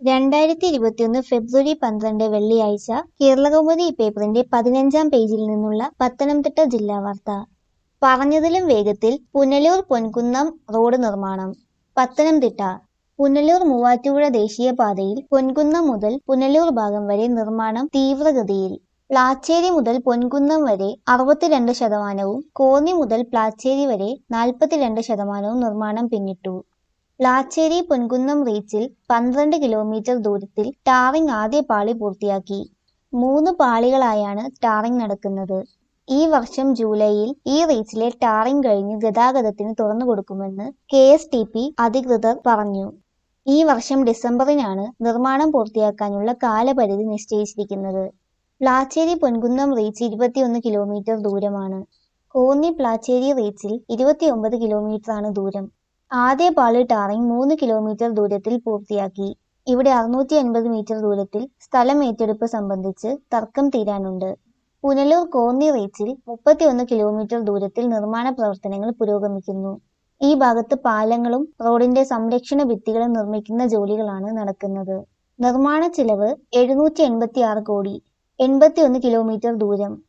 രണ്ടായിരത്തി ഇരുപത്തിയൊന്ന് ഫെബ്രുവരി പന്ത്രണ്ട് വെള്ളിയാഴ്ച കേരളകൗമുദി പേപ്പറിന്റെ പതിനഞ്ചാം പേജിൽ നിന്നുള്ള പത്തനംതിട്ട ജില്ലാ വാർത്ത പറഞ്ഞതിലും വേഗത്തിൽ പുനലൂർ പൊൻകുന്നം റോഡ് നിർമ്മാണം പത്തനംതിട്ട പുനലൂർ മൂവാറ്റുപുഴ ദേശീയപാതയിൽ പൊൻകുന്നം മുതൽ പുനലൂർ ഭാഗം വരെ നിർമ്മാണം തീവ്രഗതിയിൽ പ്ലാച്ചേരി മുതൽ പൊൻകുന്നം വരെ അറുപത്തിരണ്ട് ശതമാനവും കോന്നി മുതൽ പ്ലാച്ചേരി വരെ നാൽപ്പത്തിരണ്ട് ശതമാനവും നിർമ്മാണം പിന്നിട്ടു പ്ലാച്ചേരി പൊൻകുന്നം റീച്ചിൽ പന്ത്രണ്ട് കിലോമീറ്റർ ദൂരത്തിൽ ടാറിംഗ് ആദ്യ പാളി പൂർത്തിയാക്കി മൂന്ന് പാളികളായാണ് ടാറിംഗ് നടക്കുന്നത് ഈ വർഷം ജൂലൈയിൽ ഈ റീച്ചിലെ ടാറിംഗ് കഴിഞ്ഞ് ഗതാഗതത്തിന് തുറന്നു കൊടുക്കുമെന്ന് കെ എസ് ടി പി അധികൃതർ പറഞ്ഞു ഈ വർഷം ഡിസംബറിനാണ് നിർമ്മാണം പൂർത്തിയാക്കാനുള്ള കാലപരിധി നിശ്ചയിച്ചിരിക്കുന്നത് പ്ലാച്ചേരി പൊൻകുന്നം റീച്ച് ഇരുപത്തിയൊന്ന് കിലോമീറ്റർ ദൂരമാണ് കോന്നി പ്ലാച്ചേരി റീച്ചിൽ ഇരുപത്തിയൊമ്പത് കിലോമീറ്ററാണ് ദൂരം ആദ്യ പാളി ടാറിംഗ് മൂന്ന് കിലോമീറ്റർ ദൂരത്തിൽ പൂർത്തിയാക്കി ഇവിടെ അറുന്നൂറ്റി അൻപത് മീറ്റർ ദൂരത്തിൽ സ്ഥലം ഏറ്റെടുപ്പ് സംബന്ധിച്ച് തർക്കം തീരാനുണ്ട് പുനലൂർ കോന്നി റീച്ചിൽ മുപ്പത്തിയൊന്ന് കിലോമീറ്റർ ദൂരത്തിൽ നിർമ്മാണ പ്രവർത്തനങ്ങൾ പുരോഗമിക്കുന്നു ഈ ഭാഗത്ത് പാലങ്ങളും റോഡിന്റെ സംരക്ഷണ ഭിത്തികളും നിർമ്മിക്കുന്ന ജോലികളാണ് നടക്കുന്നത് നിർമ്മാണ ചിലവ് എഴുന്നൂറ്റി എൺപത്തി ആറ് കോടി എൺപത്തിയൊന്ന് കിലോമീറ്റർ ദൂരം